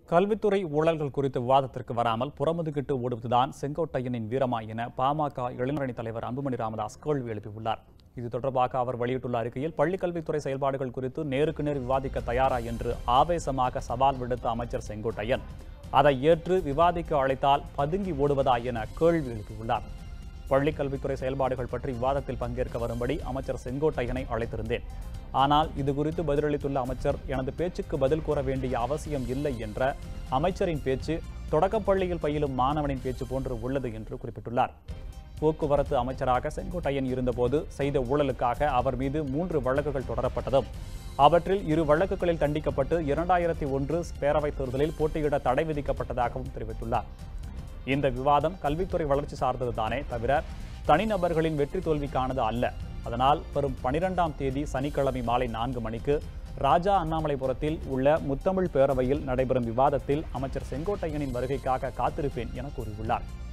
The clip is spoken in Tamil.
கல்வித்துறை ஊழல்கள் குறித்து விவாதத்திற்கு வராமல் புறமுதுகிட்டு ஓடுவதுதான் செங்கோட்டையனின் வீரமா என பாமக இளைஞரணி தலைவர் அன்புமணி ராமதாஸ் கேள்வி எழுப்பியுள்ளார் இது தொடர்பாக அவர் வெளியிட்டுள்ள அறிக்கையில் பள்ளிக் கல்வித்துறை செயல்பாடுகள் குறித்து நேருக்கு நேர் விவாதிக்க தயாரா என்று ஆவேசமாக சவால் விடுத்த அமைச்சர் செங்கோட்டையன் அதை ஏற்று விவாதிக்க அழைத்தால் பதுங்கி ஓடுவதா என கேள்வி எழுப்பியுள்ளார் பள்ளிக் கல்வித்துறை செயல்பாடுகள் பற்றி விவாதத்தில் பங்கேற்க வரும்படி அமைச்சர் செங்கோட்டையனை அழைத்திருந்தேன் ஆனால் இது குறித்து பதிலளித்துள்ள அமைச்சர் எனது பேச்சுக்கு பதில் கூற வேண்டிய அவசியம் இல்லை என்ற அமைச்சரின் பேச்சு தொடக்கப்பள்ளியில் பயிலும் மாணவனின் பேச்சு போன்று உள்ளது என்று குறிப்பிட்டுள்ளார் போக்குவரத்து அமைச்சராக செங்கோட்டையன் இருந்தபோது செய்த ஊழலுக்காக அவர் மீது மூன்று வழக்குகள் தொடரப்பட்டதும் அவற்றில் இரு வழக்குகளில் தண்டிக்கப்பட்டு இரண்டாயிரத்தி ஒன்று பேரவைத் தேர்தலில் போட்டியிட தடை விதிக்கப்பட்டதாகவும் தெரிவித்துள்ளார் இந்த விவாதம் கல்வித்துறை வளர்ச்சி சார்ந்தது தானே தவிர தனிநபர்களின் வெற்றி தோல்விக்கானது அல்ல அதனால் வரும் பனிரெண்டாம் தேதி சனிக்கிழமை மாலை நான்கு மணிக்கு ராஜா அண்ணாமலைபுரத்தில் உள்ள முத்தமிழ் பேரவையில் நடைபெறும் விவாதத்தில் அமைச்சர் செங்கோட்டையனின் வருகைக்காக காத்திருப்பேன் என கூறியுள்ளார்